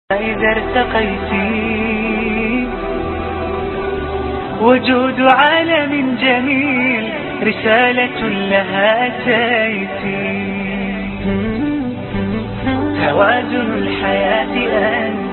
إذا ارتقيت وجود عالم جميل رسالة لها أتيت توازن الحياة أنت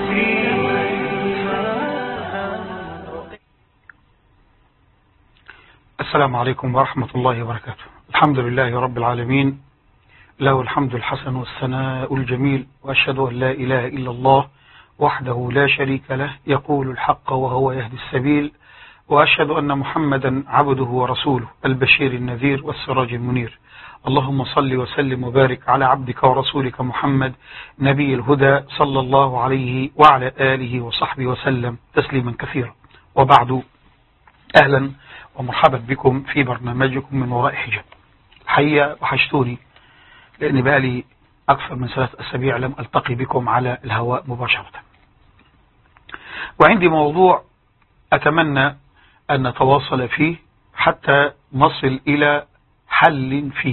السلام عليكم ورحمة الله وبركاته الحمد لله رب العالمين له الحمد الحسن والثناء الجميل وأشهد أن لا إله إلا الله وحده لا شريك له يقول الحق وهو يهدي السبيل وأشهد أن محمدا عبده ورسوله البشير النذير والسراج المنير اللهم صل وسلم وبارك على عبدك ورسولك محمد نبي الهدى صلى الله عليه وعلى آله وصحبه وسلم تسليما كثيرا وبعد أهلا ومرحبا بكم في برنامجكم من وراء حجاب حقيقة وحشتوني لأن بقى لي أكثر من ثلاث أسابيع لم ألتقي بكم على الهواء مباشرة وعندي موضوع أتمنى أن نتواصل فيه حتى نصل إلى حل فيه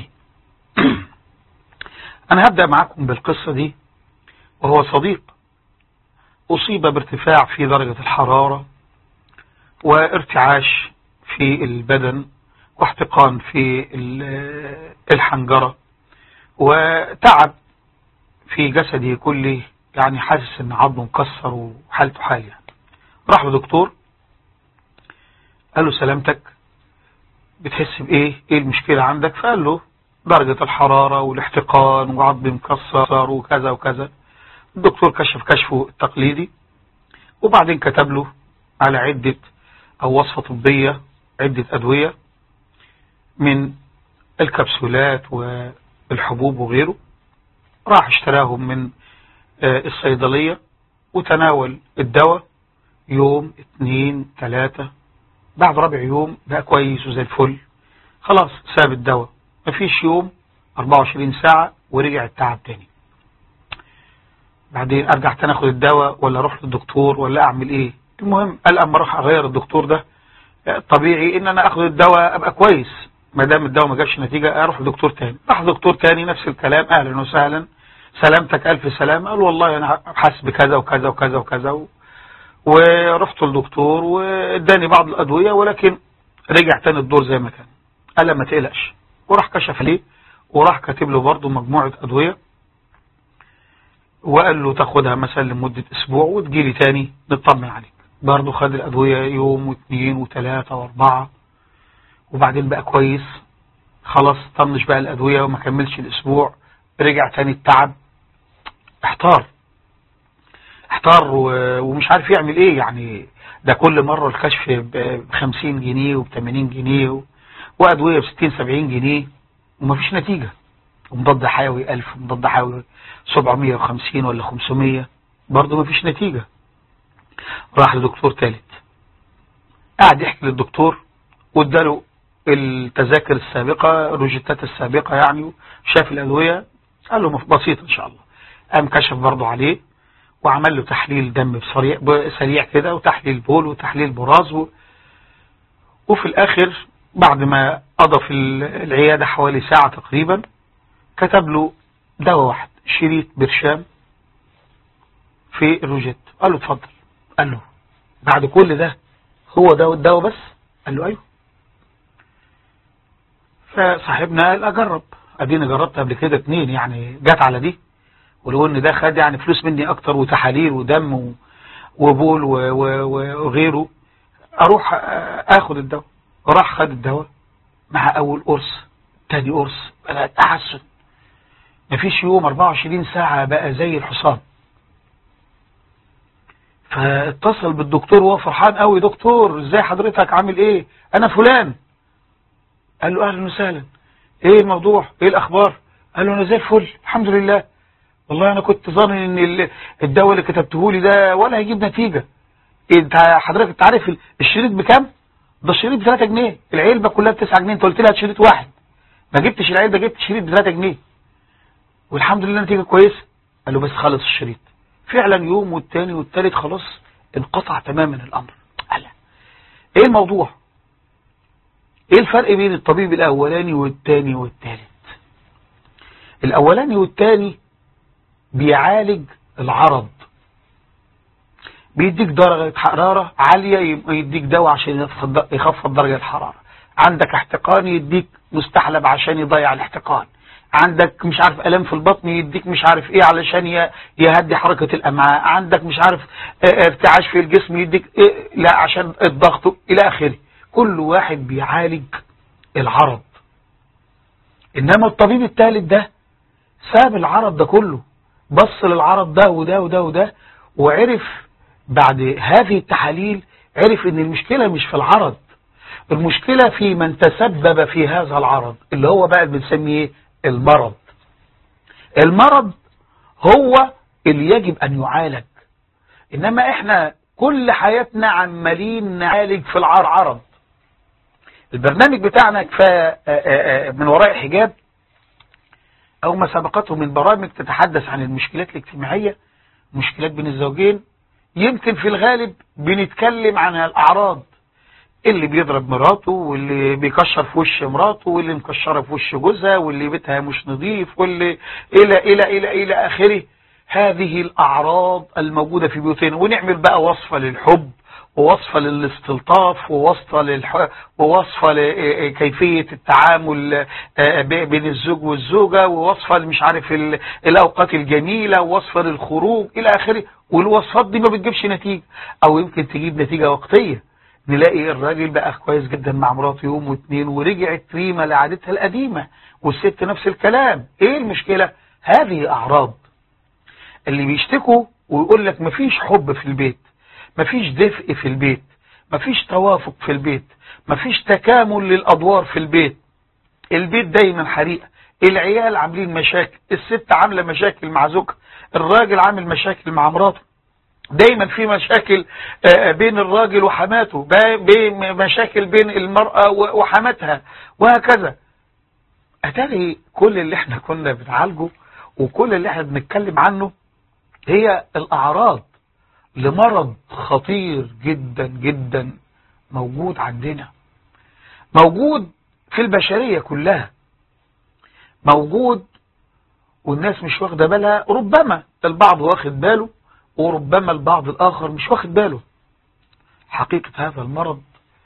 أنا هبدأ معكم بالقصة دي وهو صديق أصيب بارتفاع في درجة الحرارة وارتعاش في البدن واحتقان في الحنجرة وتعب في جسده كله يعني حاسس ان عظمه مكسر وحالته حال يعني راح لدكتور قال له سلامتك بتحس بايه ايه المشكلة عندك فقال له درجة الحرارة والاحتقان وعظم مكسر وكذا وكذا الدكتور كشف كشفه التقليدي وبعدين كتب له على عدة او وصفة طبية عدة ادوية من الكبسولات والحبوب وغيره راح اشتراهم من الصيدلية وتناول الدواء يوم اتنين تلاتة بعد رابع يوم بقى كويس وزي الفل خلاص ساب الدواء مفيش يوم 24 ساعة ورجع التعب تاني بعدين ارجع تاني اخد الدواء ولا اروح للدكتور ولا اعمل ايه المهم قال اما اروح اغير الدكتور ده طبيعي ان انا اخد الدواء ابقى كويس ما دام الدواء ما جابش نتيجة اروح لدكتور تاني راح دكتور تاني نفس الكلام اهلا وسهلا سلامتك الف سلام قال والله انا حاسس بكذا وكذا وكذا وكذا و... ورحت للدكتور واداني بعض الادوية ولكن رجع تاني الدور زي ما كان قال ما تقلقش وراح كشف عليه وراح كاتب له برضه مجموعة ادوية وقال له تاخدها مثلا لمدة اسبوع وتجيلي تاني نطمن عليك برضه خد الادوية يوم واثنين وثلاثة واربعة وبعدين بقى كويس خلاص طنش بقى الادوية وما كملش الاسبوع رجع تاني التعب احتار احتار ومش عارف يعمل ايه يعني ده كل مرة الكشف ب 50 جنيه وب 80 جنيه وادوية ب 60 70 جنيه ومفيش نتيجة ومضاد حيوي 1000 ومضاد حيوي 750 ولا 500 برضه مفيش نتيجة راح لدكتور ثالث قاعد يحكي للدكتور واداله التذاكر السابقة الروجيتات السابقة يعني شاف الأدوية قال له بسيط إن شاء الله قام كشف برضه عليه وعمل له تحليل دم بسريع سريع كده وتحليل بول وتحليل براز و... وفي الآخر بعد ما قضى في العيادة حوالي ساعة تقريبا كتب له دواء واحد شريط برشام في الروجيت قال له اتفضل قال له بعد كل ده هو ده الدواء بس قال له ايوه فصاحبنا قال اجرب اديني جربت قبل كده اتنين يعني جت على دي ولو ان ده خد يعني فلوس مني اكتر وتحاليل ودم وبول وغيره اروح اخد الدواء راح خد الدواء مع اول قرص تاني قرص بدأت احسن مفيش يوم 24 ساعة بقى زي الحصان فاتصل بالدكتور وهو فرحان قوي دكتور ازاي حضرتك عامل ايه انا فلان قال له اهلا وسهلا ايه الموضوع ايه الاخبار قال له انا زي الفل الحمد لله والله انا كنت ظن ان الدواء اللي كتبته لي ده ولا هيجيب نتيجة انت حضرتك انت عارف الشريط بكام ده الشريط ب 3 جنيه العلبة كلها ب 9 جنيه انت قلت لي هات شريط واحد ما جبتش العلبة جبت شريط ب 3 جنيه والحمد لله نتيجة كويسة قال له بس خلص الشريط فعلا يوم والتاني والتالت خلاص انقطع تماما الامر قال ايه الموضوع ايه الفرق بين الطبيب الاولاني والتاني والتالت الاولاني والتاني بيعالج العرض بيديك درجة حرارة عالية يديك دواء عشان يخفض درجة الحرارة عندك احتقان يديك مستحلب عشان يضيع الاحتقان عندك مش عارف ألم في البطن يديك مش عارف ايه علشان يهدي حركة الأمعاء عندك مش عارف ارتعاش في الجسم يديك إيه لا عشان الضغط إلى آخره كل واحد بيعالج العرض إنما الطبيب الثالث ده ساب العرض ده كله بص للعرض ده وده وده وده وعرف بعد هذه التحاليل عرف ان المشكلة مش في العرض المشكلة في من تسبب في هذا العرض اللي هو بقى بنسميه المرض المرض هو اللي يجب ان يعالج انما احنا كل حياتنا عمالين نعالج في العرض البرنامج بتاعنا كفاية من وراء حجاب او ما سبقته من برامج تتحدث عن المشكلات الاجتماعية مشكلات بين الزوجين يمكن في الغالب بنتكلم عن الأعراض اللي بيضرب مراته واللي بيكشر في وش مراته واللي مكشره في وش جوزها واللي بيتها مش نظيف واللي إلى إلى إلى إلى آخره هذه الأعراض الموجودة في بيوتنا ونعمل بقى وصفة للحب ووصفة للاستلطاف ووصفة للح... ووصفة لكيفية التعامل بين الزوج والزوجة ووصفة مش عارف ال... الأوقات الجميلة ووصفة للخروج إلى آخره والوصفات دي ما بتجيبش نتيجة أو يمكن تجيب نتيجة وقتية نلاقي الراجل بقى كويس جدا مع مراته يوم واثنين ورجعت ريمة لعادتها القديمة والست نفس الكلام ايه المشكلة هذه اعراض اللي بيشتكوا ويقول لك مفيش حب في البيت مفيش دفء في البيت مفيش توافق في البيت مفيش تكامل للادوار في البيت البيت دايما حريقة العيال عاملين مشاكل الست عاملة مشاكل مع زوجها الراجل عامل مشاكل مع مراته دايما في مشاكل بين الراجل وحماته مشاكل بين المرأة وحماتها وهكذا أتاري كل اللي احنا كنا بنعالجه وكل اللي احنا بنتكلم عنه هي الأعراض لمرض خطير جدا جدا موجود عندنا موجود في البشرية كلها موجود والناس مش واخدة بالها ربما البعض واخد باله وربما البعض الآخر مش واخد باله حقيقة هذا المرض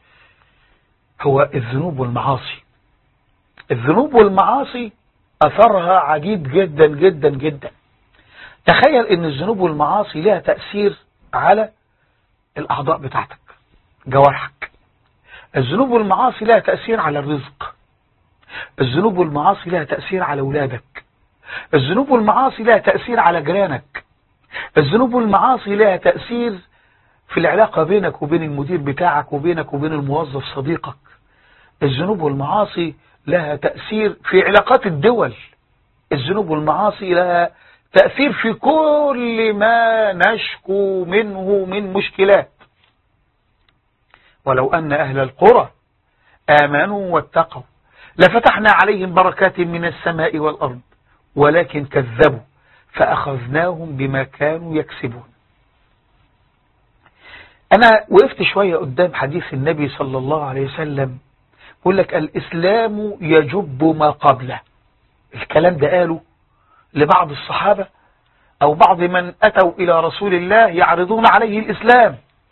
هو الذنوب والمعاصي الذنوب والمعاصي أثرها عجيب جدا جدا جدا تخيل ان الذنوب والمعاصي لها تأثير على الأعضاء بتاعتك جوارحك الذنوب والمعاصي لها تأثير على الرزق الذنوب والمعاصي لها تأثير على أولادك الذنوب والمعاصي لها تأثير على جيرانك الذنوب والمعاصي لها تأثير في العلاقة بينك وبين المدير بتاعك وبينك وبين الموظف صديقك الذنوب والمعاصي لها تأثير في علاقات الدول الذنوب والمعاصي لها تأثير في كل ما نشكو منه من مشكلات ولو أن أهل القرى آمنوا واتقوا لفتحنا عليهم بركات من السماء والأرض ولكن كذبوا فأخذناهم بما كانوا يكسبون أنا وقفت شوية قدام حديث النبي صلى الله عليه وسلم يقول لك الإسلام يجب ما قبله الكلام ده قاله لبعض الصحابة أو بعض من أتوا إلى رسول الله يعرضون عليه الإسلام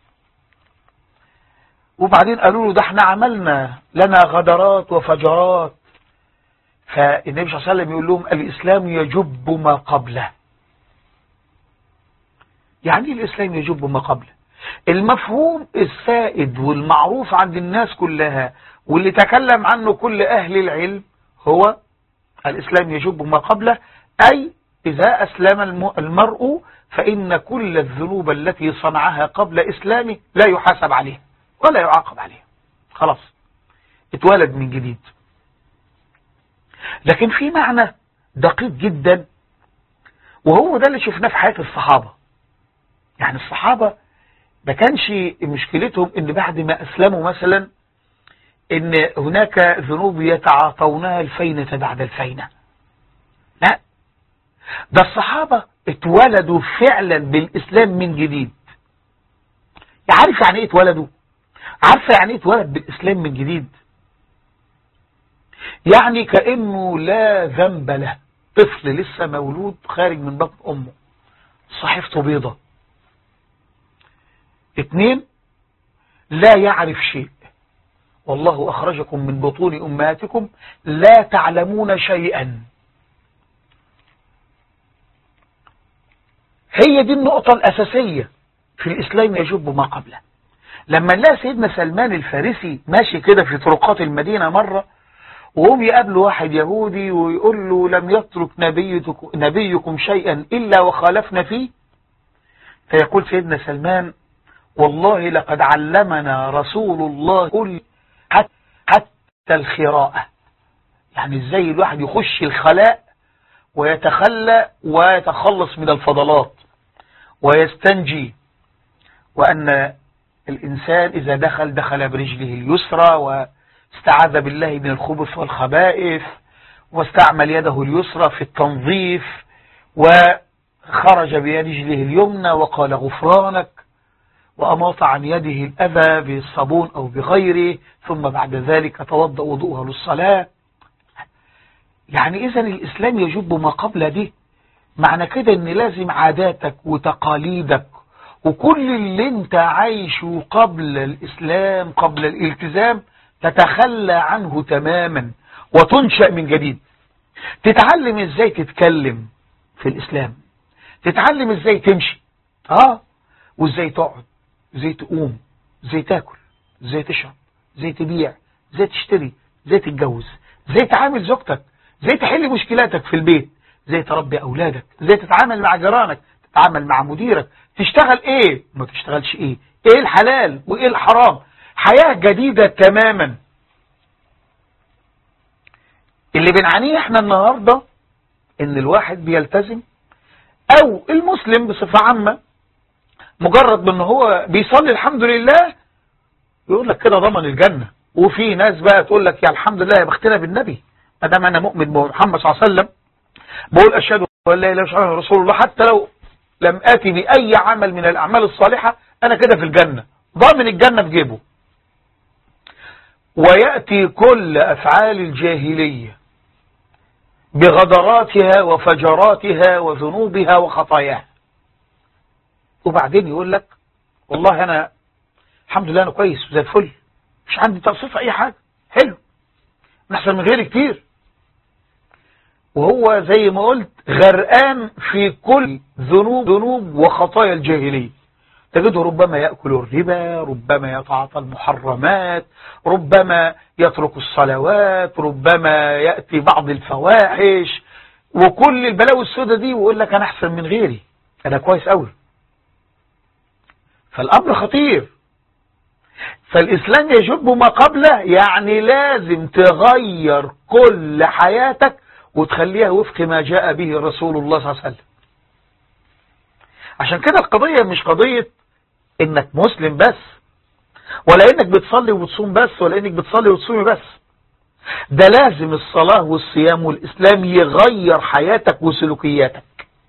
وبعدين قالوا له ده احنا عملنا لنا غدرات وفجرات فالنبي صلى الله عليه وسلم يقول لهم الإسلام يجب ما قبله يعني الإسلام يجب ما قبله المفهوم السائد والمعروف عند الناس كلها واللي تكلم عنه كل أهل العلم هو الإسلام يجب ما قبله أي إذا أسلم المرء فإن كل الذنوب التي صنعها قبل إسلامه لا يحاسب عليها ولا يعاقب عليها خلاص اتولد من جديد لكن في معنى دقيق جدا وهو ده اللي شفناه في حياة الصحابة يعني الصحابة ما كانش مشكلتهم ان بعد ما اسلموا مثلا ان هناك ذنوب يتعاطونها الفينة بعد الفينة لا ده الصحابة اتولدوا فعلا بالاسلام من جديد عارف يعني ايه اتولدوا عارفة يعني ايه اتولد بالاسلام من جديد يعني كأنه لا ذنب له طفل لسه مولود خارج من بطن امه صحيفته بيضة اتنين لا يعرف شيء والله أخرجكم من بطون أمهاتكم لا تعلمون شيئا هي دي النقطة الأساسية في الإسلام يجب ما قبله لما نلاقي سيدنا سلمان الفارسي ماشي كده في طرقات المدينة مرة وهم يقابلوا واحد يهودي ويقول له لم يترك نبيكم, نبيكم شيئا إلا وخالفنا فيه فيقول سيدنا سلمان والله لقد علمنا رسول الله كل حتى, حتى الخراءة يعني ازاي الواحد يخش الخلاء ويتخلى ويتخلص من الفضلات ويستنجي وأن الإنسان إذا دخل دخل برجله اليسرى واستعاذ بالله من الخبث والخبائث واستعمل يده اليسرى في التنظيف وخرج برجله اليمنى وقال غفرانك وأماط عن يده الأذى بالصابون أو بغيره ثم بعد ذلك توضأ وضوءها للصلاة يعني إذا الإسلام يجب ما قبل دي معنى كده ان لازم عاداتك وتقاليدك وكل اللي انت عايشه قبل الإسلام قبل الالتزام تتخلى عنه تماما وتنشأ من جديد تتعلم ازاي تتكلم في الإسلام تتعلم ازاي تمشي اه وازاي تقعد ازاي تقوم ازاي تاكل ازاي تشرب ازاي تبيع ازاي تشتري ازاي تتجوز ازاي تعامل زوجتك ازاي تحل مشكلاتك في البيت ازاي تربي اولادك ازاي تتعامل مع جيرانك تتعامل مع مديرك تشتغل ايه ما تشتغلش ايه ايه الحلال وايه الحرام حياة جديدة تماما اللي بنعانيه احنا النهاردة ان الواحد بيلتزم او المسلم بصفة عامة مجرد بان هو بيصلي الحمد لله يقول لك كده ضمن الجنة وفي ناس بقى تقول لك يا الحمد لله يا بختنا بالنبي ما دام انا مؤمن بمحمد صلى الله عليه وسلم بقول اشهد ان لا اله الا الله رسول الله حتى لو لم اتي باي عمل من الاعمال الصالحه انا كده في الجنه ضامن الجنه في جيبه وياتي كل افعال الجاهليه بغدراتها وفجراتها وذنوبها وخطاياها وبعدين يقول لك والله انا الحمد لله انا كويس وزي الفل مش عندي تقصير في اي حاجه حلو نحسن من غيري كتير وهو زي ما قلت غرقان في كل ذنوب ذنوب وخطايا الجاهلية تجده ربما يأكل الربا ربما يتعاطى المحرمات ربما يترك الصلوات ربما يأتي بعض الفواحش وكل البلاوي السوداء دي ويقول لك أنا أحسن من غيري أنا كويس قوي فالأمر خطير فالإسلام يجب ما قبله يعني لازم تغير كل حياتك وتخليها وفق ما جاء به رسول الله صلى الله عليه وسلم عشان كده القضية مش قضية انك مسلم بس ولا انك بتصلي وبتصوم بس ولا انك بتصلي وتصومي بس ده لازم الصلاة والصيام والإسلام يغير حياتك وسلوكياتك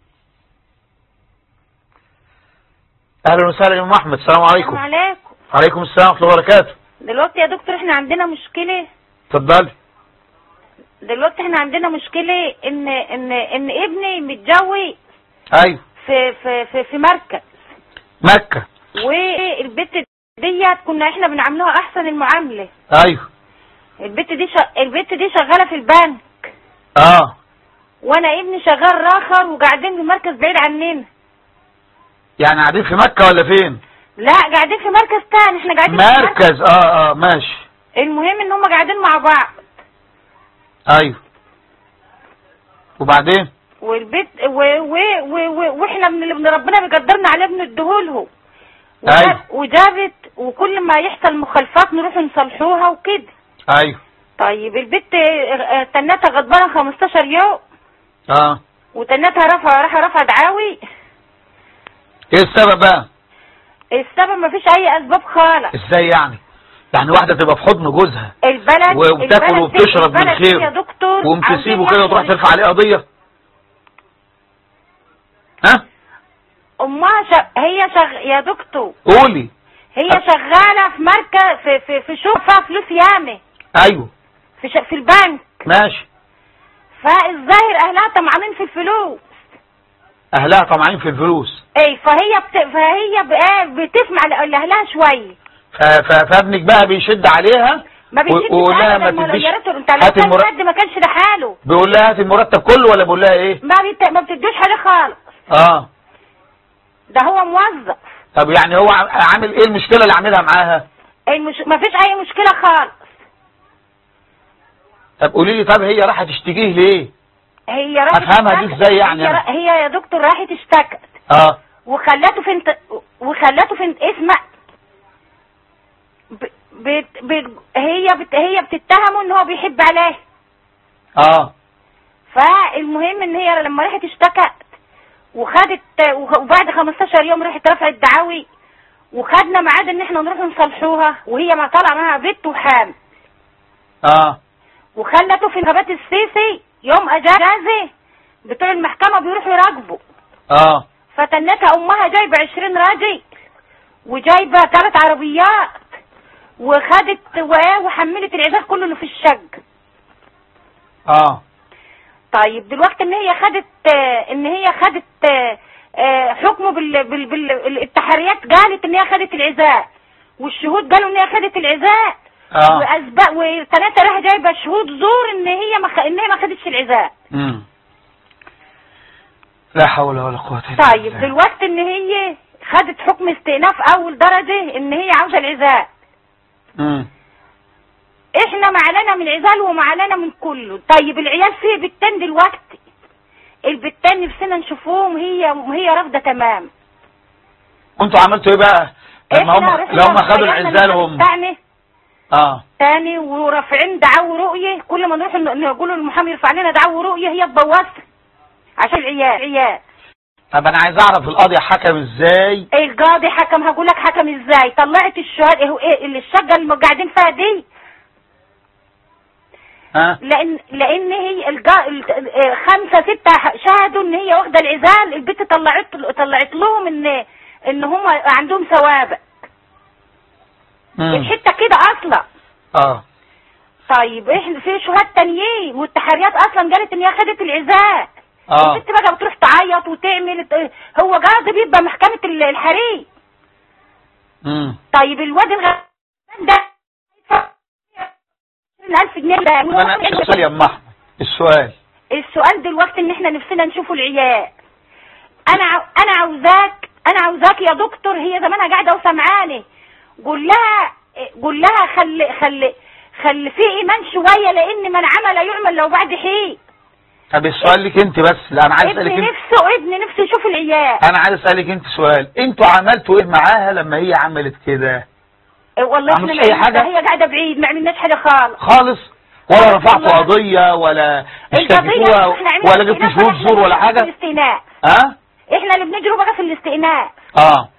أهلا وسهلا يا أم أحمد السلام عليكم السلام عليكم عليكم السلام ورحمة الله وبركاته دلوقتي يا دكتور احنا عندنا مشكلة اتفضلي دلوقتي احنا عندنا مشكلة ان ان ان ابني متجوز أيوه في في في, في مركز مكة والبت ديت كنا احنا بنعاملوها احسن المعاملة أيوه البت دي ش... البت دي شغالة في البنك اه وانا ابني شغال راخر وقاعدين في مركز بعيد عننا يعني قاعدين في مكة ولا فين لا قاعدين في مركز تاني احنا قاعدين في مركز اه اه ماشي المهم ان هم قاعدين مع بعض ايوه وبعدين والبيت و و و و واحنا من اللي من ربنا بيقدرنا عليه بنديهولهم أيوة. وجابت وكل ما يحصل مخالفات نروح نصلحوها وكده ايوه طيب البت اه، تنتها غضبانه 15 يوم اه وتنتها رفع راح رفع دعاوي ايه السبب بقى السبب ما فيش اي اسباب خالص ازاي يعني يعني واحدة تبقى في حضن جوزها البلد وبتاكل البلد دي- وبتشرب من البلد دي خير يا دكتور وقوم عاوزين تسيبه كده وتروح ياخدوا- ترفع عليه قضية ها امها ش... هي شغ... يا دكتور قولي هي شغاله في مركز في في, في شغل فيها فلوس ياما ايوه في ش... في البنك ماشي فالظاهر اهلها طمعانين في الفلوس اهلها طمعين في الفلوس اي فهي بت... فهي ب... آه بتسمع ل- لاهلها شويه ف... ف... فابنك بقى بيشد عليها ما بيشدش ويقول لها ما أبداً، تديش يا ريت انت لو هات كان المرتب حد ما كانش ده حاله بيقول لها هات المرتب كله ولا بيقول لها ايه ما بت... ما بتدوش حاجه خالص اه ده هو موظف طب يعني هو عم- عامل ايه المشكله اللي عاملها معاها المش... ما فيش اي مشكله خالص طب قولي لي طب هي راحت تشتكيه ليه هي راحت أفهمها دي اشتكت. إزاي يعني هي, أنا؟ را- هي يا دكتور راحت اشتكت اه وخلته فين وخلته فين اسمع ب... بت... بت... هي بت... هي بتتهمه ان هو بيحب عليه اه فالمهم ان هي لما راحت اشتكت وخدت وبعد 15 يوم راحت رفعت دعاوي وخدنا ميعاد ان احنا نروح نصلحوها وهي ما طالعه معاها بنت وحامل اه وخلته في انتخابات السيسي يوم اجازه بتوع المحكمه بيروحوا يراقبوا اه فتنتها امها جايبه 20 راجل وجايبه ثلاث عربيات وخدت و- وحملت العزال كله اللي في الشق اه طيب دلوقتي ان هي خدت آه، ان هي خدت آه، آه، حكمه بال بال بال التحريات قالت ان هي خدت العزاء والشهود قالوا ان هي خدت العزاء اه واسباب وثلاثه راح جايبه شهود زور ان هي ما خ... ان هي ما خدتش العزاء امم لا حول ولا قوه الا طيب بالله دلوقتي ان هي خدت حكم استئناف اول درجه ان هي عاوزه العزاء امم احنا معلنا من العزال ومعلنا من كله طيب العيال فيه بتان دلوقتي البتان نفسنا نشوفوهم هي هي رافضه تمام كنتوا عملتوا ايه بقى لما هم احنا رحنا لو هم خدوا غيرنا العزال المكان هم بتاعنا اه تاني ورافعين دعاوى رؤية كل ما نروح ن- نقول المحامي يرفع لنا دعاوى رؤية هي تبوظ عشان العيال عيال طب انا عايز اعرف القاضي حكم ازاي القاضي حكم هقول لك حكم ازاي طلعت الشهاد ايه ايه اللي الشقه اللي قاعدين فيها دي ها لان لان هي الجا... ال- ال- خمسه سته ح- شهدوا ان هي واخده العزال البنت طلعت طلعت لهم ان ان هم عندهم سوابق مم. الحته كده اصلا اه طيب احنا في شهاد تانيين والتحريات اصلا قالت ان هي خدت العزاء اه الست بقى بتروح تعيط وتعمل هو قاضي بيبقى محكمة ال- الحريم امم طيب الواد الغلبان ده 20000 جنيه ده انا السؤال يا ام احمد السؤال السؤال دلوقتي ان احنا نفسنا نشوفوا العيال انا عاو... انا عاوزاك انا عاوزاك يا دكتور هي زمانها قاعده وسمعاني قول لها قول لها خلي خلي خلي في ايمان شويه لان من عمل يعمل لو بعد حين طب السؤال لك انت بس لا انا عايز اسالك ابن انت نفسه ابن نفسه يشوف العيال انا عايز اسالك انت سؤال انتوا عملتوا ايه معاها لما هي عملت كده إيه والله احنا عملتش أي ما- حاجة؟ هي قاعده بعيد ما عملناش حاجه خالص خالص ولا خالص رفعتوا والله. قضيه ولا القضيه اشتكيتوها احنا عملنا ولا جبتوا استئناف شهود بقى زور ولا في حاجه الاستئناف ها احنا اللي بنجروا بقى في الاستئناف اه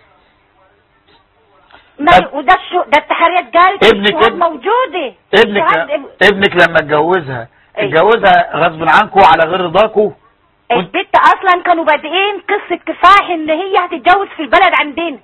ما طب- وده الشو ده التحريات قالت ابنك- الشهاد ابن- موجوده ابنك الشهاد- ابنك لما اتجوزها ايه. اتجوزها غصب عنكم على غير رضاكم وانت- البت اصلا كانوا بادئين قصه كفاح ان هي هتتجوز في البلد عندنا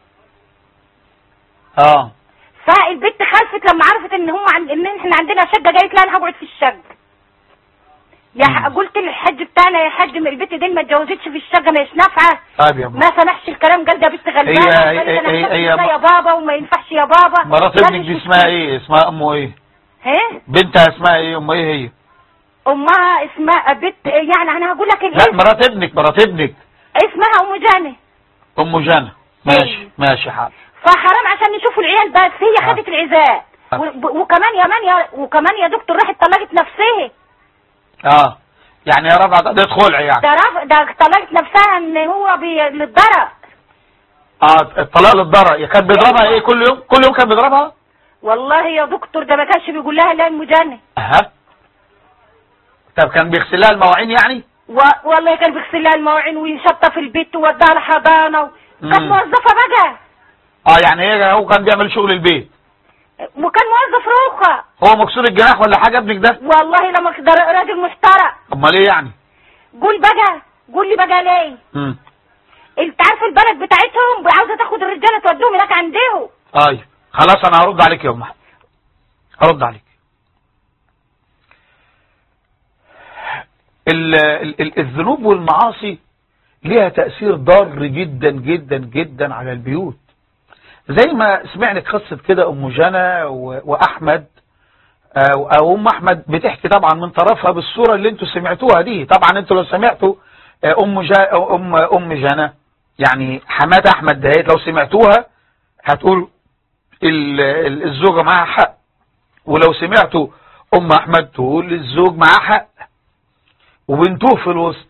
اه فالبت خلفت لما عرفت ان هم عن... ان احنا عندنا شقه قالت لا انا هقعد في الشقه يا ح... مم. قلت للحاج بتاعنا يا حاج ما البت دي ما اتجوزتش في الشقه ما هيش نافعه طيب يا ما ماما سمحش الكلام قال ده بنت غلبانه هي- قالت هي- انا هي- هشوف هي- ازاي يا بابا وما ينفعش يا بابا مرات لا ابنك مش دي مشكلة. اسمها ايه اسمها امه ايه ها بنتها اسمها ايه ام ايه هي امها اسمها بنت يعني انا هقول لك لا الاسم مرات ابنك مرات ابنك اسمها ام جاني ام جنى ماشي ايه. ماشي حاضر فحرام عشان نشوفوا العيال بس هي آه. خدت العزاء آه. و- وكمان يا من يا وكمان يا دكتور راحت طلقت نفسها اه يعني يا رفعت قضيه خلع يعني ده رف... ده طلقت نفسها ان هو بي... للضرر اه الطلاق للضرر يا كان بيضربها ايه كل يوم كل يوم كان بيضربها والله يا دكتور ده ما كانش بيقول لها لا المجنن اها طب كان بيغسل لها المواعين يعني و... والله كان بيغسل لها المواعين ويشطف في البيت ووداها الحضانه و... كانت مم. موظفه بقى اه يعني هي هو كان بيعمل شغل البيت وكان موظف روخه هو مكسور الجناح ولا حاجه ابنك ده والله لما ده راجل محترم امال ايه يعني قول بقى قول لي بقى ليه امم انت عارف البلد بتاعتهم عاوزه تاخد الرجاله توديهم هناك عندهم طيب خلاص انا هرد عليك يا ام احمد هرد عليك ال ال ال الذنوب والمعاصي ليها تأثير ضار جدا جدا جدا على البيوت زي ما سمعنا قصة كده أم جنى و- وأحمد آه، أو أم أحمد بتحكي طبعا من طرفها بالصورة اللي انتوا سمعتوها دي طبعا انتوا لو سمعتوا آه، أم جا أم أم جنى يعني حماد أحمد دهيت لو سمعتوها هتقول ال- ال- الزوجة معاها حق ولو سمعتوا أم أحمد تقول الزوج معاه حق وبنتوه في الوسط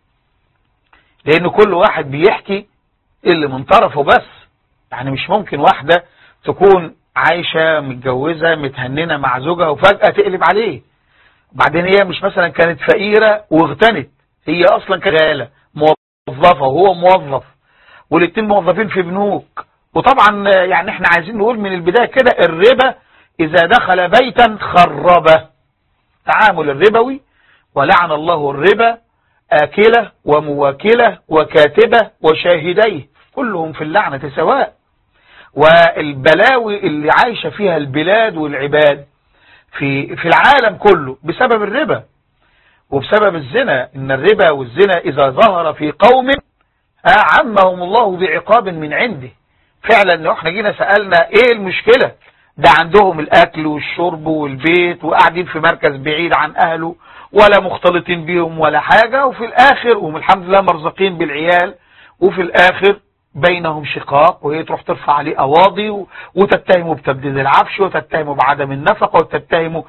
لأن كل واحد بيحكي اللي من طرفه بس يعني مش ممكن واحدة تكون عايشة متجوزة متهننة مع زوجها وفجأة تقلب عليه بعدين هي مش مثلا كانت فقيرة واغتنت هي أصلا كانت غالة موظفة وهو موظف والاتنين موظفين في بنوك وطبعا يعني احنا عايزين نقول من البداية كده الربا إذا دخل بيتا خربه تعامل الربوي ولعن الله الربا آكلة ومواكلة وكاتبة وشاهديه كلهم في اللعنة سواء والبلاوي اللي عايشة فيها البلاد والعباد في في العالم كله بسبب الربا وبسبب الزنا ان الربا والزنا اذا ظهر في قوم عمهم الله بعقاب من عنده فعلا لو احنا جينا سألنا ايه المشكلة ده عندهم الاكل والشرب والبيت وقاعدين في مركز بعيد عن اهله ولا مختلطين بيهم ولا حاجة وفي الاخر وهم الحمد لله مرزقين بالعيال وفي الاخر بينهم شقاق وهي تروح ترفع عليه قواضي و- وتتهمه بتبديد العفش وتتهمه بعدم النفقة وتتهمه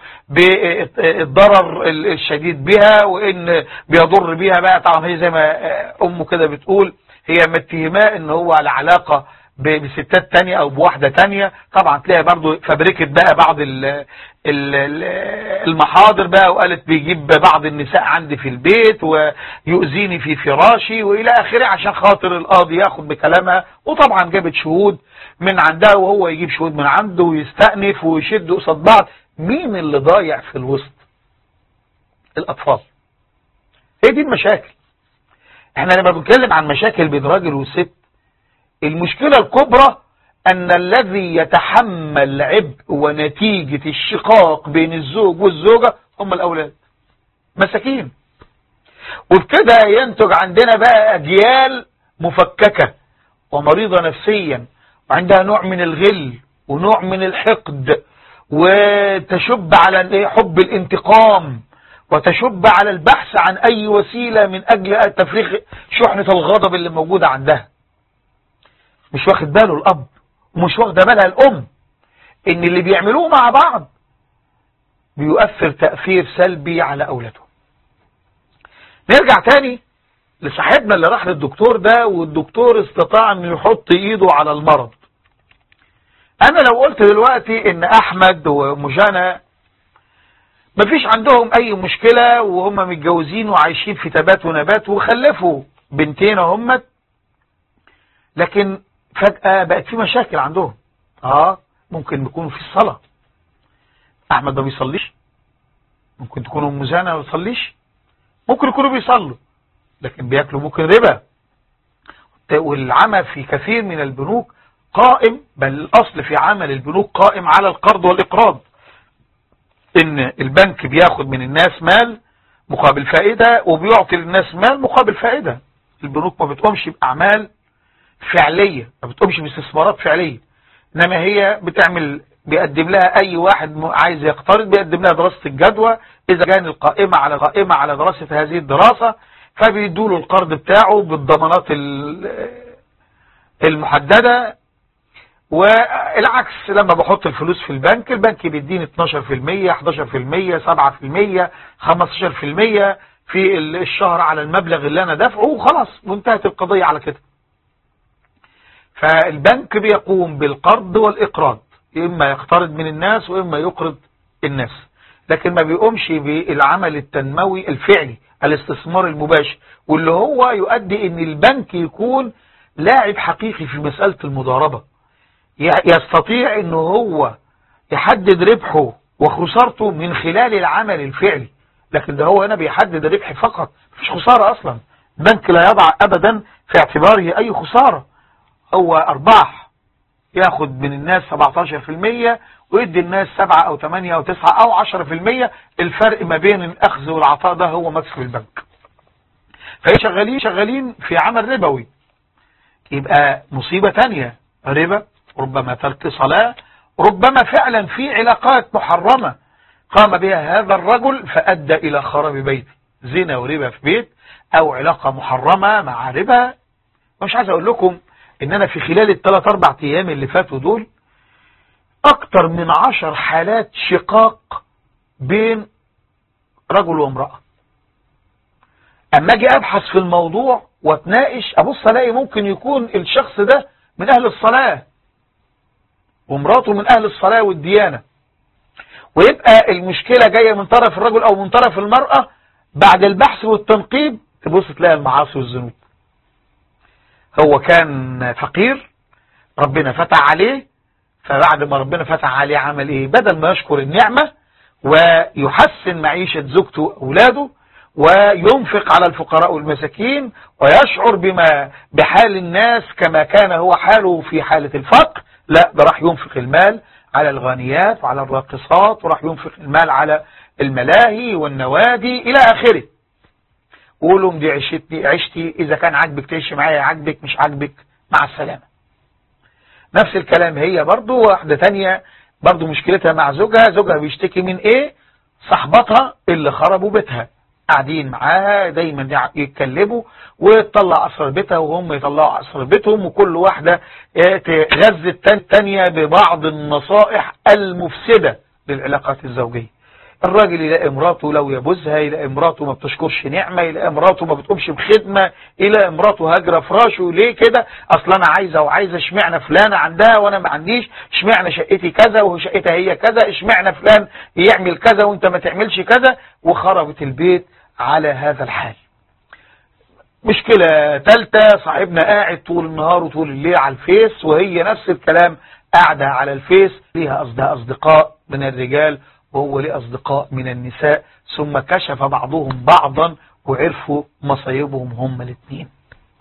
بالضرر ال- الشديد بها وان بيضر بها بقى طبعا هي زي ما آه، امه كده بتقول هي متهماه ان هو على علاقة ب- بستات تانية او بواحدة تانية طبعا تلاقي برضو فبركت بقى بعض ال ال ال المحاضر بقى وقالت بيجيب بعض النساء عندي في البيت ويؤذيني في فراشي والى اخره عشان خاطر القاضي ياخد بكلامها وطبعا جابت شهود من عندها وهو يجيب شهود من عنده ويستأنف ويشد قصاد بعض مين اللي ضايع في الوسط الاطفال هي دي المشاكل احنا لما بنتكلم عن مشاكل بين راجل وست المشكلة الكبرى أن الذي يتحمل عبء ونتيجة الشقاق بين الزوج والزوجة هم الأولاد مساكين وبكده ينتج عندنا بقى أجيال مفككة ومريضة نفسيا وعندها نوع من الغل ونوع من الحقد وتشب على الإيه؟ حب الانتقام وتشب على البحث عن أي وسيلة من أجل تفريغ شحنة الغضب اللي موجودة عندها مش واخد باله الأب ومش واخده بالها الأم إن اللي بيعملوه مع بعض بيؤثر تأثير سلبي على أولادهم نرجع تاني لصاحبنا اللي راح للدكتور ده والدكتور استطاع انه يحط ايده على المرض انا لو قلت دلوقتي ان احمد ومجانا مفيش عندهم اي مشكلة وهم متجوزين وعايشين في تبات ونبات وخلفوا بنتين همت لكن فجأة بقت في مشاكل عندهم اه ممكن يكونوا في الصلاة احمد ما بيصليش ممكن تكون ام زانة ما بتصليش ممكن يكونوا بيصلوا لكن بياكلوا ممكن ربا والعمل في كثير من البنوك قائم بل الاصل في عمل البنوك قائم على القرض والاقراض ان البنك بياخد من الناس مال مقابل فائدة وبيعطي للناس مال مقابل فائدة البنوك ما بتقومش بأعمال فعلية ما بتقومش باستثمارات فعلية انما هي بتعمل بيقدم لها اي واحد م- عايز يقترض بيقدم لها دراسة الجدوى اذا كان القائمة على قائمة على دراسة هذه الدراسة فبيدوا له القرض بتاعه بالضمانات ال- المحددة والعكس لما بحط الفلوس في البنك البنك بيديني 12% 11% 7% 15% في الشهر على المبلغ اللي انا دافعه وخلاص وانتهت القضية على كده فالبنك بيقوم بالقرض والإقراض إما يقترض من الناس وإما يقرض الناس لكن ما بيقومش بالعمل التنموي الفعلي الاستثمار المباشر واللي هو يؤدي ان البنك يكون لاعب حقيقي في مسألة المضاربة ي- يستطيع ان هو يحدد ربحه وخسارته من خلال العمل الفعلي لكن ده هو هنا بيحدد الربح فقط مفيش خسارة اصلا البنك لا يضع ابدا في اعتباره اي خسارة هو ارباح ياخد من الناس 17% ويدي الناس 7 او 8 او 9 او 10% الفرق ما بين الاخذ والعطاء ده هو مكسب البنك فهي شغالين شغالين في عمل ربوي يبقى مصيبة تانية ربا ربما ترك صلاة ربما فعلا في علاقات محرمة قام بها هذا الرجل فأدى إلى خراب بيته زنا وربا في بيت أو علاقة محرمة مع ربا مش عايز أقول لكم إن أنا في خلال الثلاث أربع أيام اللي فاتوا دول أكتر من عشر حالات شقاق بين رجل وامرأة أما أجي أبحث في الموضوع واتناقش أبص ألاقي ممكن يكون الشخص ده من أهل الصلاة ومراته من أهل الصلاة والديانة ويبقى المشكلة جاية من طرف الرجل أو من طرف المرأة بعد البحث والتنقيب تبص تلاقي المعاصي والذنوب هو كان فقير ربنا فتح عليه فبعد ما ربنا فتح عليه عمل ايه بدل ما يشكر النعمة ويحسن معيشة زوجته وأولاده وينفق على الفقراء والمساكين ويشعر بما بحال الناس كما كان هو حاله في حالة الفقر لا ده راح ينفق المال على الغانيات وعلى الراقصات وراح ينفق المال على الملاهي والنوادي إلى آخره قولوا دي عشتي عشتي إذا كان عاجبك تعيش معايا عاجبك مش عاجبك مع السلامة نفس الكلام هي برضو واحدة تانية برضو مشكلتها مع زوجها زوجها بيشتكي من ايه صاحبتها اللي خربوا بيتها قاعدين معاها دايما يتكلموا وتطلع اسرار بيتها وهم يطلعوا اسرار بيتهم وكل واحدة تغذي التانية ببعض النصائح المفسدة للعلاقات الزوجية الراجل يلاقي مراته لو يبوزها يلاقي مراته ما بتشكرش نعمة يلاقي مراته ما بتقومش بخدمة يلاقي مراته هاجرة فراشه ليه كده اصلا انا عايزة وعايزة اشمعنى فلانة عندها وانا ما عنديش اشمعنى شقتي كذا وشقتها هي كذا اشمعنى فلان يعمل كذا وانت ما تعملش كذا وخربت البيت على هذا الحال مشكلة ثالثة صاحبنا قاعد طول النهار وطول الليل على الفيس وهي نفس الكلام قاعدة على الفيس ليها أصدقاء من الرجال وهو ليه أصدقاء من النساء ثم كشف بعضهم بعضا وعرفوا مصايبهم هم الاثنين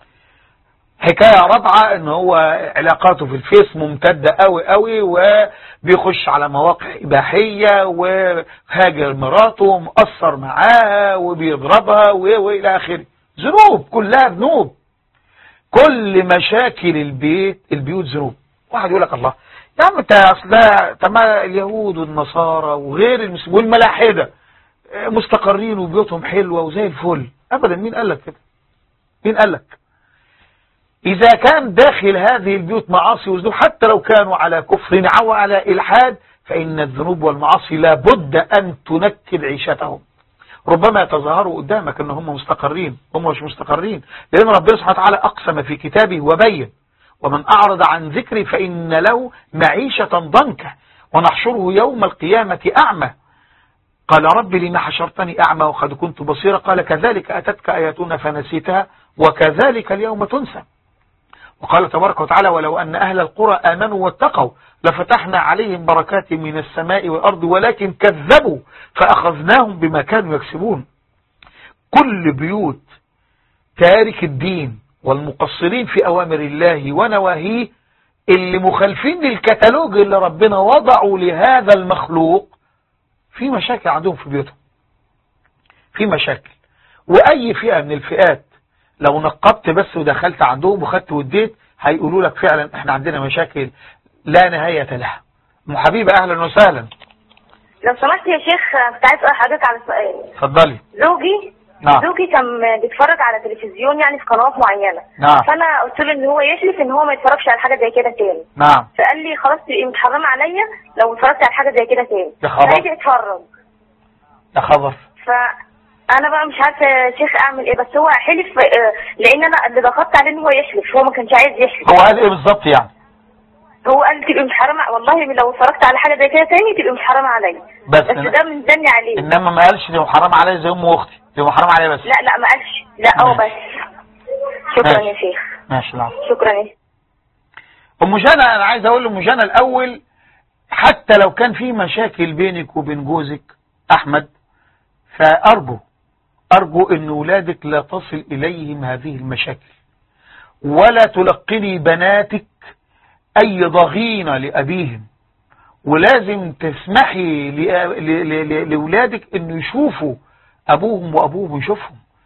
حكاية رابعة ان هو علاقاته في الفيس ممتدة قوي قوي وبيخش على مواقع اباحية وهاجر مراته ومقصر معاها وبيضربها والى اخره ذنوب كلها ذنوب كل مشاكل البيت البيوت ذنوب واحد يقول لك الله يا عم انت اصلا تما اليهود والنصارى وغير المسلمين والملاحدة مستقرين وبيوتهم حلوة وزي الفل ابدا مين قال لك كده مين قال لك إذا كان داخل هذه البيوت معاصي وذنوب حتى لو كانوا على كفر أو على إلحاد فإن الذنوب والمعاصي لابد أن تنكد عيشتهم ربما يتظاهروا قدامك أن هم مستقرين هم مش مستقرين لأن ربنا سبحانه وتعالى أقسم في كتابه وبين ومن أعرض عن ذكري فإن له معيشة ضنكة ونحشره يوم القيامة أعمى قال رب لما حشرتني أعمى وقد كنت بصيرا قال كذلك أتتك آياتنا فنسيتها وكذلك اليوم تنسى وقال تبارك وتعالى ولو أن أهل القرى آمنوا واتقوا لفتحنا عليهم بركات من السماء والأرض ولكن كذبوا فأخذناهم بما كانوا يكسبون كل بيوت تارك الدين والمقصرين في أوامر الله ونواهيه اللي مخالفين للكتالوج اللي ربنا وضعه لهذا المخلوق في مشاكل عندهم في بيوتهم في مشاكل وأي فئة من الفئات لو نقبت بس ودخلت عندهم وخدت وديت هيقولوا لك فعلا احنا عندنا مشاكل لا نهاية لها ام حبيبة اهلا وسهلا لو سمحت يا شيخ كنت عايز اسال حضرتك على سؤال اتفضلي زوجي نعم. زوجي كان بيتفرج على تلفزيون يعني في قنوات معينه نعم. فانا قلت له ان هو يحلف ان هو ما يتفرجش على حاجه زي كده تاني نعم فقال لي خلاص تبقي متحرمه عليا لو اتفرجت على حاجه زي كده تاني يا خبر. فهيجي يتفرج يا خبر فانا بقى مش عارفه يا شيخ اعمل ايه بس هو حلف آه، لان انا اللي ضغطت عليه ان هو يحلف هو ما كانش عايز يحلف هو قال ايه بالظبط يعني هو قال تبقي متحرمه والله لو اتفرجت على حاجه زي كده تاني تبقي متحرمه عليا بس بس إن- ده من زني عليه انما ما قالش دي محرم عليا زي ام واختي دي محرم عليا بس لا لا ما قالش لا هو ماشي. بس شكرا ماشي. يا شيخ ماشي العفو شكرا يا ام جنى انا عايز اقول لام جنى الاول حتى لو كان في مشاكل بينك وبين جوزك احمد فارجو ارجو ان ولادك لا تصل اليهم هذه المشاكل ولا تلقني بناتك اي ضغينة لابيهم ولازم تسمحي لأ- ل- ل- ل- لولادك انه يشوفوا ابوهم وابوهم يشوفهم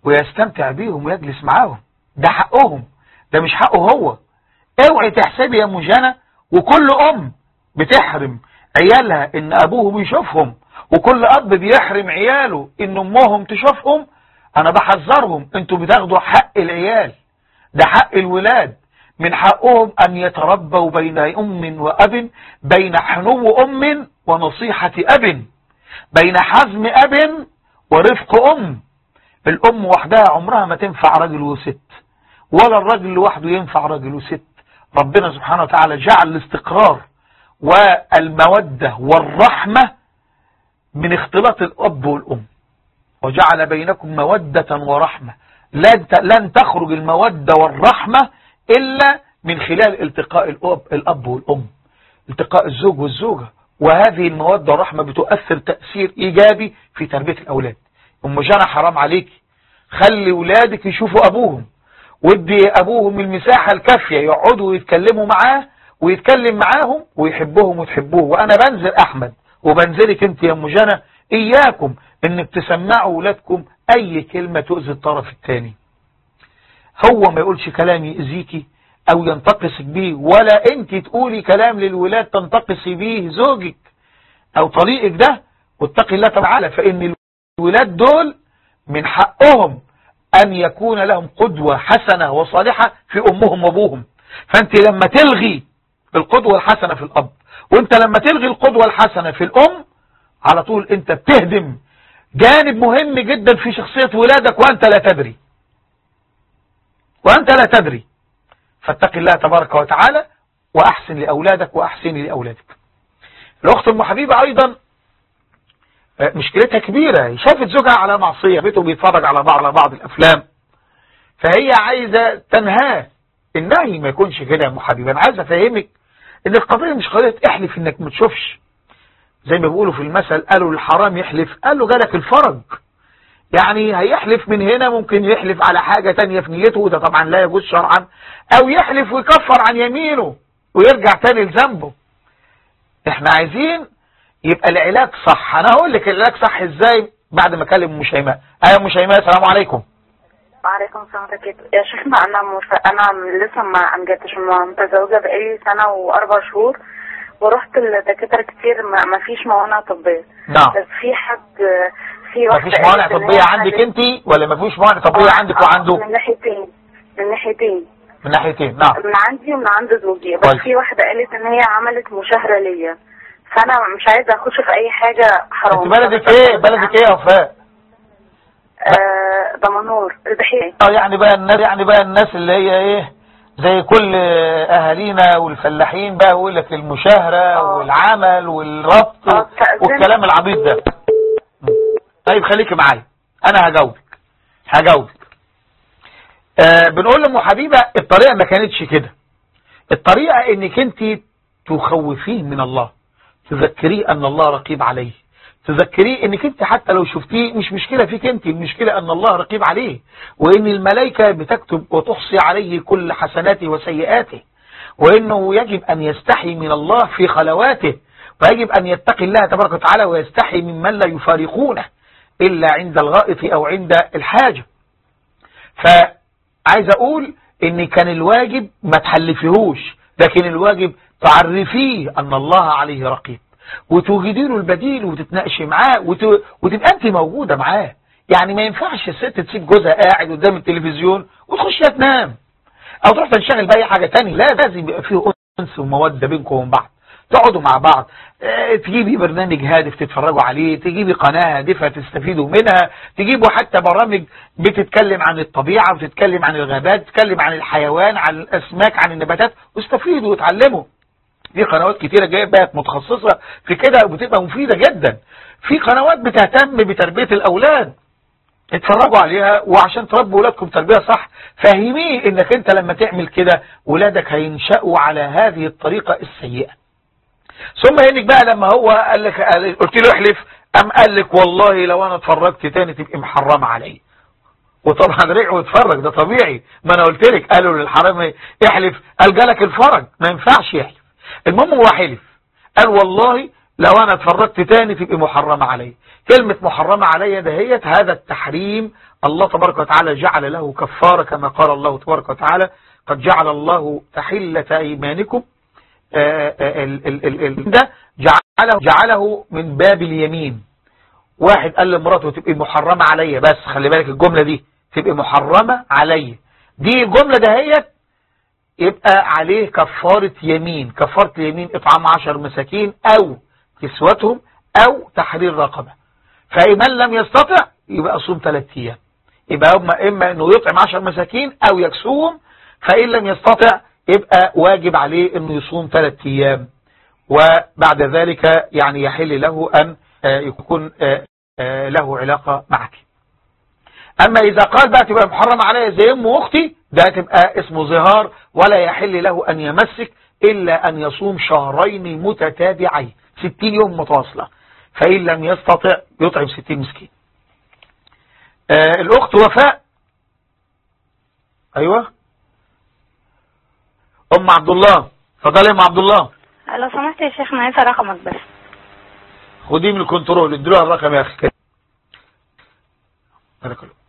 ويستمتع بيهم ويجلس معاهم ده حقهم ده مش حقه هو اوعي تحسبي يا ام جنى وكل ام بتحرم عيالها ان ابوهم يشوفهم وكل اب بيحرم عياله ان امهم تشوفهم انا بحذرهم انتوا بتاخدوا حق العيال ده حق الولاد من حقهم ان يتربوا بين ام واب بين حنو ام ونصيحة اب بين حزم اب ورفق ام الام وحدها عمرها ما تنفع رجل وست ولا الرجل لوحده ينفع رجل وست ربنا سبحانه وتعالى جعل الاستقرار والمودة والرحمة من اختلاط الأب والأم وجعل بينكم مودة ورحمة لن لن تخرج المودة والرحمة إلا من خلال التقاء الأب, الأب والأم التقاء الزوج والزوجة وهذه المودة والرحمة بتؤثر تأثير إيجابي في تربية الأولاد أم جانا حرام عليك خلي ولادك يشوفوا أبوهم ودي أبوهم المساحة الكافية يقعدوا ويتكلموا معاه ويتكلم معاهم ويحبهم وتحبوه وأنا بنزل أحمد وبنزلك أنت يا أم جنى إياكم إنك تسمعوا ولادكم أي كلمة تؤذي الطرف الثاني هو ما يقولش كلام يأذيكي أو ينتقصك بيه ولا أنت تقولي كلام للولاد تنتقصي بيه زوجك أو طريقك ده واتقي الله تعالى فإن الولاد دول من حقهم أن يكون لهم قدوة حسنة وصالحة في أمهم وأبوهم فأنت لما تلغي القدوة الحسنة في الأب وأنت لما تلغي القدوة الحسنة في الأم على طول أنت بتهدم جانب مهم جدا في شخصية ولادك وأنت لا تدري وأنت لا تدري فاتق الله تبارك وتعالى وأحسن لأولادك وأحسني لأولادك الأخت أم حبيبة أيضا مشكلتها كبيرة شافت زوجها على معصية بيته بيتفرج على بعض على بعض الأفلام فهي عايزة تنهاه النهي ما يكونش كده يا أم حبيبة أنا عايز أفهمك إن القضية مش قضية احلف إنك ما تشوفش زي ما بيقولوا في المثل قالوا الحرام يحلف قال له جالك الفرج يعني هيحلف من هنا ممكن يحلف على حاجة تانية في نيته وده طبعا لا يجوز شرعا او يحلف ويكفر عن يمينه ويرجع تاني لذنبه احنا عايزين يبقى العلاج صح انا هقول لك العلاج صح ازاي بعد ما اكلم ام شيماء ايوه ام شيماء السلام عليكم وعليكم السلام ورحمة الله يا شيخنا أنا مف... أنا لسه ما أنجبتش متزوجة بقالي سنة وأربع شهور ورحت لدكاترة كتير ما, ما فيش موانع طبية نعم بس في حد في واحدة مفيش موانع قالت إن طبية هي عندك حاجة- انت ولا مفيش موانع طبية عندك آه، وعنده من ناحيتين من ناحيتين من ناحيتين نعم من عندي ومن عند زوجي بس كويس. في واحدة قالت إن هي عملت مشاهرة ليا فأنا مش عايزة أخش في أي حاجة حرام انت بلدك ايه بلدك ايه يا وفاء آه دمنهور البحيرة اه يعني بقى الناس يعني بقى الناس اللي هي ايه زي كل اهالينا والفلاحين بقى يقول لك المشاهرة اه. والعمل والربط اه، تأذن. والكلام العبيط ده طيب خليكي معايا انا هجاوبك هجاوبك آه بنقول لام حبيبه الطريقه ما كانتش كده الطريقه انك انت تخوفيه من الله تذكريه ان الله رقيب عليه تذكريه انك انت حتى لو شفتيه مش مشكلة فيك انت المشكلة ان الله رقيب عليه وان الملائكة بتكتب وتحصي عليه كل حسناته وسيئاته وانه يجب ان يستحي من الله في خلواته ويجب ان يتقي الله تبارك وتعالى ويستحي ممن لا يفارقونه الا عند الغائط او عند الحاجة فعايز اقول ان كان الواجب ما تحلفيهوش لكن الواجب تعرفيه ان الله عليه رقيب وتوجدي له البديل وتتناقشي معاه وت... وتبقى انت موجودة معاه يعني ما ينفعش الست تسيب جوزها قاعد قدام التلفزيون وتخش تنام او تروح تنشغل باي حاجة تانية لا لازم يبقى فيه انس ومودة بينكم وبين بعض تقعدوا مع بعض اه تجيبي برنامج هادف تتفرجوا عليه تجيبي قناة هادفة تستفيدوا منها تجيبوا حتى برامج بتتكلم عن الطبيعة وتتكلم عن الغابات تتكلم عن الحيوان عن الأسماك عن النباتات واستفيدوا وتعلموا في قنوات كتيرة جاية بقت متخصصة في كده وبتبقى مفيدة جدا في قنوات بتهتم بتربية الأولاد اتفرجوا عليها وعشان تربوا ولادكم تربية صح فهميه انك انت لما تعمل كده ولادك هينشأوا على هذه الطريقة السيئة ثم انك بقى لما هو قال لك قال قلت له احلف ام قال لك والله لو انا اتفرجت تاني تبقى محرمة علي وطبعا رجع واتفرج ده طبيعي ما انا قلت لك قالوا للحرام احلف قال جالك الفرج ما ينفعش يحلف المهم هو حلف قال والله لو انا اتفرجت تاني تبقى محرمة علي كلمة محرمة علي دهيت هذا التحريم الله تبارك وتعالى جعل له كفارة كما قال الله تبارك وتعالى قد جعل الله تحلة ايمانكم آه، آه، ال- ال- ال- ال- ده جعله جعله من باب اليمين واحد قال لمراته تبقي محرمة عليا بس خلي بالك الجملة دي تبقي محرمة عليا دي الجملة دهيت يبقى عليه كفارة يمين كفارة اليمين اطعام عشر مساكين او كسوتهم او تحرير رقبة فمن لم يستطع يبقى صوم ثلاث ايام يبقى اما اما انه يطعم عشر مساكين او يكسوهم فان لم يستطع يبقى واجب عليه انه يصوم ثلاث ايام وبعد ذلك يعني يحل له ان آه، يكون آه، آه، له علاقة معك اما اذا قال بقى تبقى محرم عليا زي ام واختي ده تبقى اسمه ظهار ولا يحل له ان يمسك الا ان يصوم شهرين متتابعين 60 يوم متواصلة فان لم يستطع يطعم 60 مسكين آه الاخت وفاء ايوه ام عبد الله اتفضلي يا ام عبد الله لو سمحت يا شيخ انا عايزه رقمك بس خديه من الكنترول اديله الرقم يا اخي بارك الله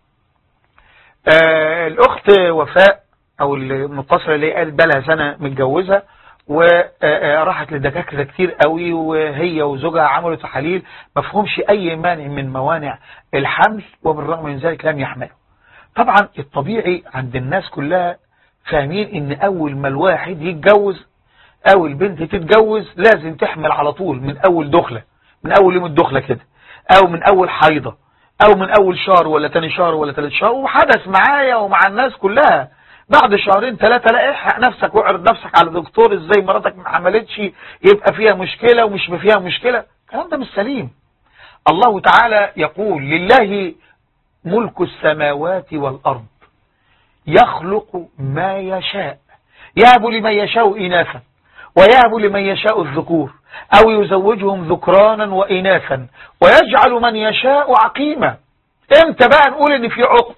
آه الاخت وفاء او المتصله اللي قالت بقى لها سنه متجوزه وراحت لدكاتره كتير قوي وهي وزوجها عملوا تحاليل ما فيهمش اي مانع من موانع الحمل وبالرغم من ذلك لم يحملوا طبعا الطبيعي عند الناس كلها فاهمين ان اول ما الواحد يتجوز او البنت تتجوز لازم تحمل على طول من اول دخلة من اول يوم الدخلة كده او من اول حيضة او من اول شهر ولا تاني شهر ولا تالت شهر وحدث معايا ومع الناس كلها بعد شهرين ثلاثة لا الحق نفسك واعرض نفسك على دكتور ازاي مراتك ما حملتش يبقى فيها مشكلة ومش فيها مشكلة الكلام ده مش سليم الله تعالى يقول لله ملك السماوات والأرض يخلق ما يشاء يهب لمن يشاء إناثا ويهب لمن يشاء الذكور أو يزوجهم ذكرانا وإناثا ويجعل من يشاء عقيما امتى بقى نقول ان في عقم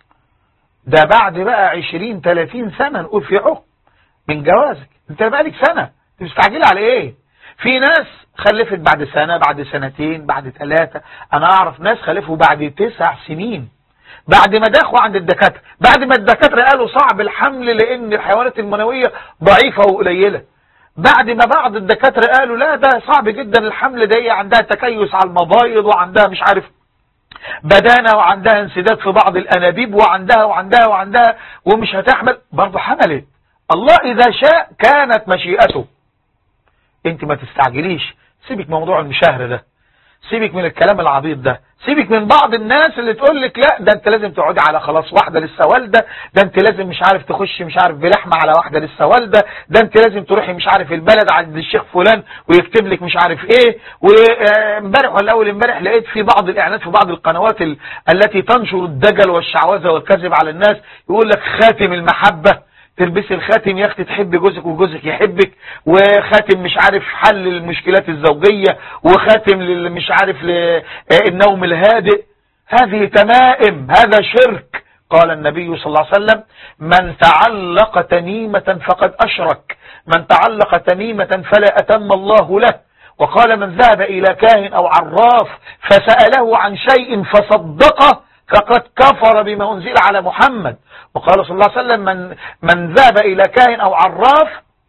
ده بعد بقى عشرين تلاتين سنة نقول في عقم من جوازك انت بقالك سنة انت مستعجل على ايه في ناس خلفت بعد سنة بعد سنتين بعد ثلاثة انا اعرف ناس خلفوا بعد تسع سنين بعد ما دخلوا عند الدكاترة بعد ما الدكاترة قالوا صعب الحمل لان الحيوانات المنوية ضعيفة وقليلة بعد ما بعض الدكاترة قالوا لا ده صعب جدا الحمل ده عندها تكيس على المبايض وعندها مش عارف بدانة وعندها انسداد في بعض الانابيب وعندها وعندها وعندها ومش هتحمل برضه حملت الله اذا شاء كانت مشيئته انت ما تستعجليش سيبك من موضوع المشاهرة ده سيبك من الكلام العبيط ده سيبك من بعض الناس اللي تقول لك لا ده انت لازم تقعدي على خلاص واحدة لسه والده ده انت لازم مش عارف تخشي مش عارف بلحمة على واحدة لسه والده ده انت لازم تروحي مش عارف البلد عند الشيخ فلان ويكتب لك مش عارف ايه وامبارح ولا اول امبارح لقيت في بعض الاعلانات في بعض القنوات ال... التي تنشر الدجل والشعوذة والكذب على الناس يقول لك خاتم المحبة تلبسي الخاتم يا اختي تحب جوزك وجوزك يحبك وخاتم مش عارف حل المشكلات الزوجية وخاتم لل- مش عارف للنوم الهادئ هذه تمائم هذا شرك قال النبي صلى الله عليه وسلم من تعلق تميمة فقد أشرك من تعلق تميمة فلا أتم الله له وقال من ذهب إلى كاهن أو عراف فسأله عن شيء فصدقه فقد كفر بما أنزل على محمد وقال صلى الله عليه وسلم من, من ذهب إلى كاهن أو عراف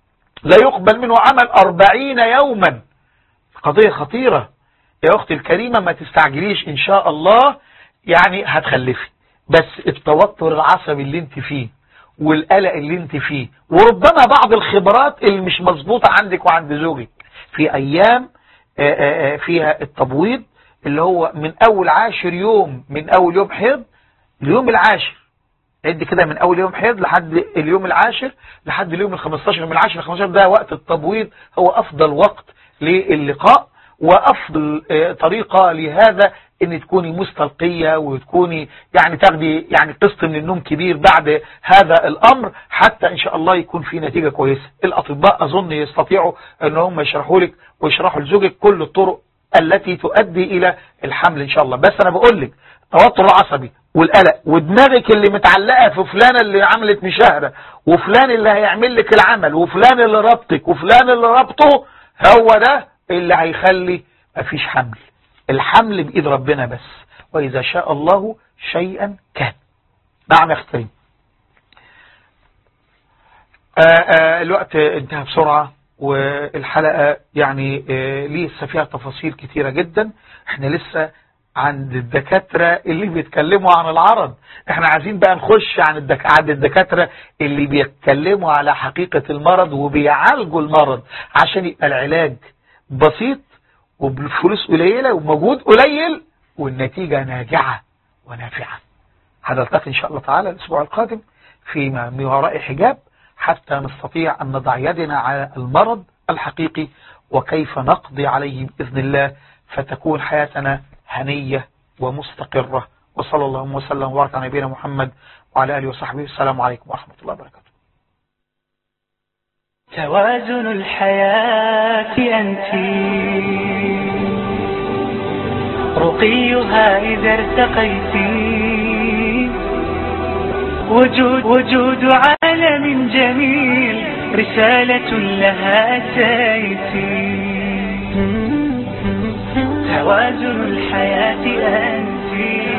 لا يقبل منه عمل أربعين يوما قضية خطيرة يا أختي الكريمة ما تستعجليش إن شاء الله يعني هتخلفي بس التوتر العصبي اللي انت فيه والقلق اللي انت فيه وربما بعض الخبرات اللي مش مظبوطة عندك وعند زوجك في أيام آه، آه، آه، فيها التبويض اللي هو من أول عاشر يوم من أول يوم حيض اليوم العاشر عد كده من اول يوم حيض لحد اليوم العاشر لحد اليوم ال15 من العاشر ل 15 ده وقت التبويض هو افضل وقت للقاء وافضل آه، طريقة لهذا ان تكوني مستلقية وتكوني يعني تاخدي يعني قسط من النوم كبير بعد هذا الامر حتى ان شاء الله يكون في نتيجة كويسة الاطباء اظن يستطيعوا ان هم يشرحوا لك ويشرحوا لزوجك كل الطرق التي تؤدي الى الحمل ان شاء الله بس انا بقول لك التوتر العصبي والقلق ودماغك اللي متعلقة في فلان اللي عملت مشاهرة وفلان اللي هيعمل لك العمل وفلان اللي ربطك وفلان اللي ربطه هو ده اللي هيخلي مفيش حمل الحمل بإيد ربنا بس وإذا شاء الله شيئا كان نعم يا اخترين الوقت انتهى بسرعة والحلقة يعني آه، لسه فيها تفاصيل كتيرة جدا احنا لسه عند الدكاترة اللي بيتكلموا عن العرض احنا عايزين بقى نخش عن الدك... عند الدكاترة اللي بيتكلموا على حقيقة المرض وبيعالجوا المرض عشان يبقى العلاج بسيط وبالفلوس قليلة ومجهود قليل والنتيجة ناجعة ونافعة هنلتقي ان شاء الله تعالى الاسبوع القادم فيما من وراء حجاب حتى نستطيع أن نضع يدنا على المرض الحقيقي وكيف نقضي عليه بإذن الله فتكون حياتنا هنية ومستقرة وصلى الله وسلم وبارك على نبينا محمد وعلى آله وصحبه السلام عليكم ورحمة الله وبركاته توازن الحياة أنت رقيها إذا ارتقيت وجود, وجود عالم جميل رسالة لها أتيت توازن الحياة أنت